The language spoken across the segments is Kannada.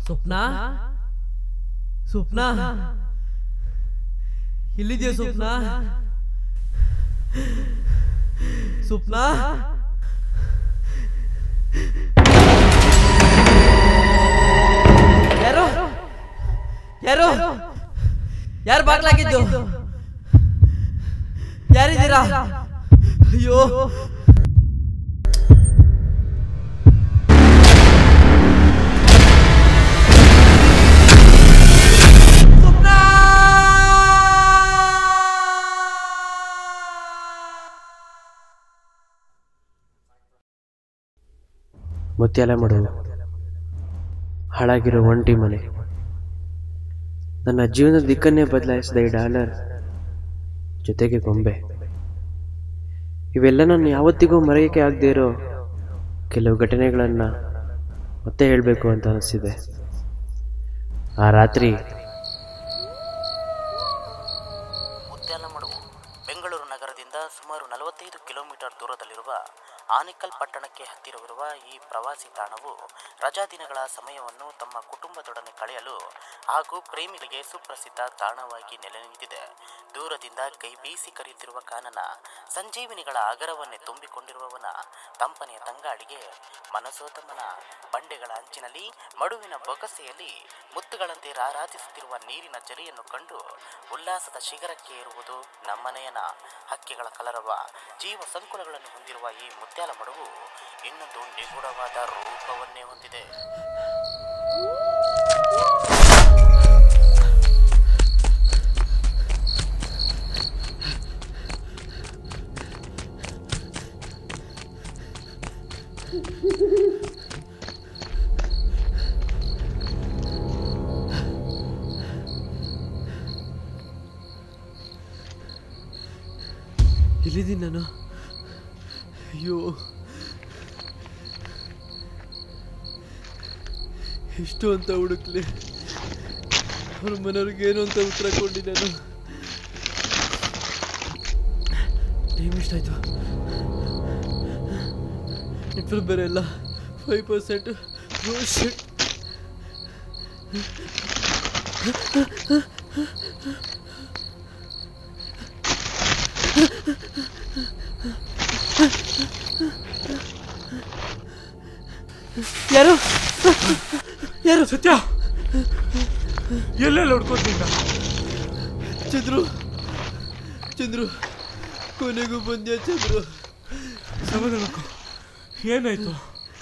ಸ್ವಪ್ನ ಸ್ವಪ್ನ ಎಲ್ಲಿದ್ಯಾ ಸ್ವಪ್ನ ಸ್ವಪ್ನ ಯಾರು ಯಾರು ಯಾರು ಬಾಗ್ಲಾಗಿದ್ದು ಯಾರಿದ್ದೀರಾ ಅಯ್ಯೋ ಸ್ವಪ್ನ ಮುತ್ಯಾಲ ಮಾಡುವು ಹಾಳಾಗಿರೋ ಒಂಟಿ ಮನೆ ನನ್ನ ಜೀವನದ ದಿಕ್ಕನ್ನೇ ಬದಲಾಯಿಸಿದ ಈ ಡಾಲರ್ ಜೊತೆಗೆ ಗೊಂಬೆ ಇವೆಲ್ಲ ನಾನು ಯಾವತ್ತಿಗೂ ಮರೆಯೋಕೆ ಆಗದೆ ಇರೋ ಕೆಲವು ಘಟನೆಗಳನ್ನು ಮತ್ತೆ ಹೇಳಬೇಕು ಅಂತ ಅನಿಸಿದೆ ಆ ರಾತ್ರಿ ಮುತ್ಯಾಲಮಡುವು ಬೆಂಗಳೂರು ನಗರದಿಂದ ಸುಮಾರು ನಲವತ್ತೈದು ಕಿಲೋಮೀಟರ್ ದೂರದಲ್ಲಿರುವ ಆನೇಕಲ್ ಪಟ್ಟಣಕ್ಕೆ ಹತ್ತಿರವಿರುವ ಈ ಪ್ರವಾಸಿ ತಾಣವು ರಜಾ ದಿನಗಳ ಸಮಯವನ್ನು ತಮ್ಮ ಕುಟುಂಬದೊಡನೆ ಕಳೆಯಲು ಹಾಗೂ ಪ್ರೇಮಿಗಳಿಗೆ ಸುಪ್ರಸಿದ್ಧ ತಾಣವಾಗಿ ನೆಲೆ ನಿಂತಿದೆ ದೂರದಿಂದ ಕೈ ಬೀಸಿ ಕರೆಯುತ್ತಿರುವ ಕಾನನ ಸಂಜೀವಿನಿಗಳ ಅಗರವನ್ನೇ ತುಂಬಿಕೊಂಡಿರುವವನ ತಂಪನೆಯ ತಂಗಾಳಿಗೆ ಮನಸೋತಮನ ಬಂಡೆಗಳ ಅಂಚಿನಲ್ಲಿ ಮಡುವಿನ ಬೊಗಸೆಯಲ್ಲಿ ಮುತ್ತುಗಳಂತೆ ರಾರಾಜಿಸುತ್ತಿರುವ ನೀರಿನ ಜರಿಯನ್ನು ಕಂಡು ಉಲ್ಲಾಸದ ಶಿಖರಕ್ಕೆ ಏರುವುದು ನಮ್ಮನೆಯನ ಹಕ್ಕಿಗಳ ಕಲರವ ಜೀವ ಸಂಕುಲಗಳನ್ನು ಹೊಂದಿರುವ ಈ ಮುತ್ಯಾಲ ಮಡುವು ಇನ್ನೊಂದು ನಿಗೂಢವಾದ ರೂಪವನ್ನೇ ಹೊಂದಿದೆ ಎಲ್ಲಿದ್ದೀನಿ ನಾನು ಅಯ್ಯೋ ಎಷ್ಟು ಅಂತ ಹುಡುಕ್ಲಿ ಅವ್ರ ಮನೆಯವ್ರಿಗೆ ಏನು ಅಂತ ಉತ್ತರ ಕೊಡಿ ನಾನು ಟೈಮ್ ಎಷ್ಟಾಯ್ತು ನೆಟ್ವರ್ಕ್ ಬೇರೆ ಇಲ್ಲ ಫೈವ್ ಪರ್ಸೆಂಟ್ ಯಾರು ಯಾರು ಸತ್ಯ ಎಲ್ಲೆಲ್ಲ ಹುಡ್ಕೋತಿದ್ದ ಚಂದ್ರು ಚಂದ್ರು ಕೊನೆಗೂ ಬಂದ್ಯಾ ಚಂದ್ರು ಸಮಾಧಾನಕ್ಕೂ ಏನಾಯ್ತು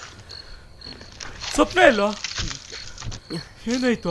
ಸ್ವಪ್ನ ಇಲ್ವಾ ಏನಾಯ್ತು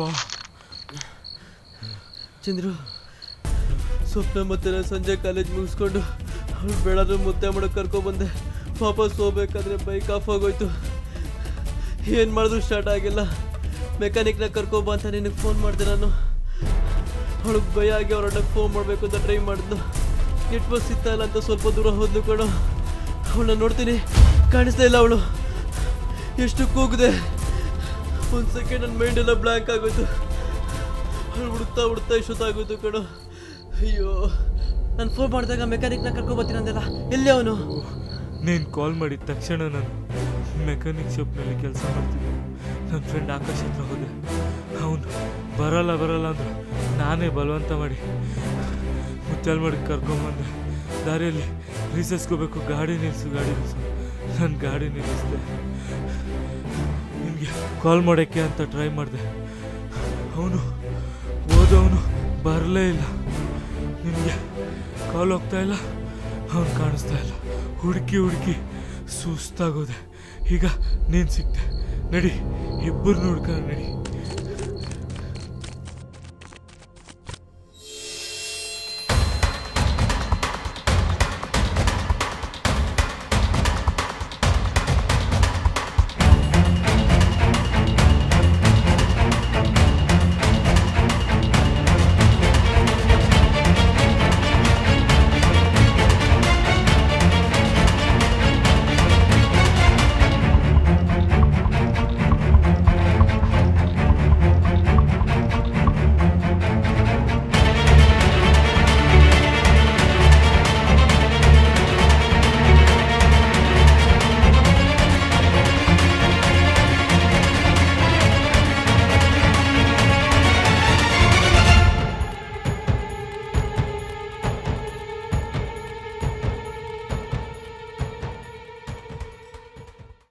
ಚಂದ್ರು ಸ್ವಪ್ನ ಮತ್ತೆ ನಾನು ಸಂಜೆ ಕಾಲೇಜ್ ಮುಗಿಸ್ಕೊಂಡು ಅವ್ಳು ಬೆಳಗ್ಗೆ ಮುದ್ದೆ ಮಾಡೋಕೆ ಕರ್ಕೊಬಂದೆ ವಾಪಸ್ ಹೋಗ್ಬೇಕಾದ್ರೆ ಬೈಕ್ ಆಫ್ ಆಗೋಯ್ತು ಏನು ಮಾಡಿದ್ರು ಸ್ಟಾರ್ಟ್ ಆಗಿಲ್ಲ ಮೆಕ್ಯಾನಿಕ್ನ ಕರ್ಕೊಬ ಅಂತ ನಿನಗೆ ಫೋನ್ ಮಾಡಿದೆ ನಾನು ಅವಳಿಗೆ ಭಯ ಆಗಿ ಅವ್ರ ಅಣ್ಣಗೆ ಫೋನ್ ಮಾಡಬೇಕು ಅಂತ ಟ್ರೈ ಮಾಡಿದ್ನು ನೆಟ್ವರ್ಕ್ ಸಿಗ್ತಾ ಇಲ್ಲ ಅಂತ ಸ್ವಲ್ಪ ದೂರ ಹೋದ್ಲು ಕಣೋ ಅವಳನ್ನ ನೋಡ್ತೀನಿ ಕಾಣಿಸ್ತಾ ಇಲ್ಲ ಅವಳು ಎಷ್ಟು ಕೂಗಿದೆ ಒಂದು ಸೆಕೆಂಡ್ ನನ್ನ ಮೈಂಡ್ ಎಲ್ಲ ಬ್ಲ್ಯಾಂಕ್ ಆಗೋಯ್ತು ಅವ್ಳು ಹುಡುಕ್ತಾ ಹುಡುಕ್ತಾ ಇಷ್ಟೊತ್ತಾಗೋಯ್ತು ಕಣೋ ಅಯ್ಯೋ ನಾನು ಫೋನ್ ಮಾಡಿದಾಗ ಮೆಕ್ಯಾನಿಕ್ನ ಕರ್ಕೊಬತ್ತೀನಿ ಅಂದಲ್ಲ ಎಲ್ಲಿ ಅವನು ನೀನು ಕಾಲ್ ಮಾಡಿದ ತಕ್ಷಣ ನಾನು ಮೆಕ್ಯಾನಿಕ್ ಶಾಪ್ನಲ್ಲಿ ಕೆಲಸ ಮಾಡ್ತಿದ್ದೆ ನನ್ನ ಫ್ರೆಂಡ್ ಆಕಾಶ್ ಹತ್ರ ಹೋದೆ ಅವನು ಬರಲ್ಲ ಬರಲ್ಲ ಅಂದ್ರು ನಾನೇ ಬಲವಂತ ಮಾಡಿ ಮುತ್ತಲ್ ಮಾಡಿ ಕರ್ಕೊಂಬಂದೆ ದಾರಿಯಲ್ಲಿ ರೀಸಸ್ಕೋಬೇಕು ಗಾಡಿ ನಿಲ್ಲಿಸು ಗಾಡಿ ನಿಲ್ಲಿಸು ನನ್ನ ಗಾಡಿ ನಿಲ್ಲಿಸಿದೆ ನಿನಗೆ ಕಾಲ್ ಮಾಡೋಕ್ಕೆ ಅಂತ ಟ್ರೈ ಮಾಡಿದೆ ಅವನು ಓದೋವನು ಬರಲೇ ಇಲ್ಲ ನಿನಗೆ ಕಾಲ್ ಹೋಗ್ತಾ ಇಲ್ಲ ಅವನು ಕಾಣಿಸ್ತಾ ಇಲ್ಲ ಹುಡುಕಿ ಹುಡುಕಿ ಸುಸ್ತಾಗೋದೆ ಈಗ ನೀನು ಸಿಕ್ತೆ ನಡಿ ಇಬ್ಬರು ಹುಡ್ಕ ನಡಿ